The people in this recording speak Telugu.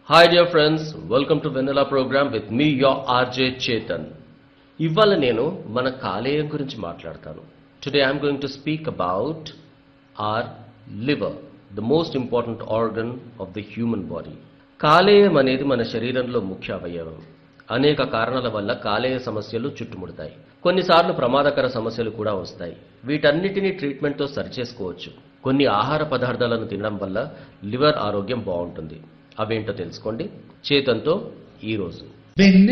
Hi dear friends, welcome to Vanilla program with me your RJ Chetan. ఇవాళ నేను మన కాలేయం గురించి మాట్లాడతాను today I'm going to speak about our liver the most important organ of the human body కాలేయం అనేది మన శరీరంలో ముఖ్య అవయవం అనేక కారణాల వల్ల కాలేయ సమస్యలు చుట్టుముడతాయి కొన్నిసార్లు ప్రమాదకర సమస్యలు కూడా వస్తాయి వీటన్నిటిని ట్రీట్మెంట్తో సరిచేసుకోవచ్చు కొన్ని ఆహార పదార్థాలను తినడం వల్ల లివర్ ఆరోగ్యం బాగుంటుంది అవేంటో తెలుసుకోండి చేతంతో ఈరోజు వెన్నె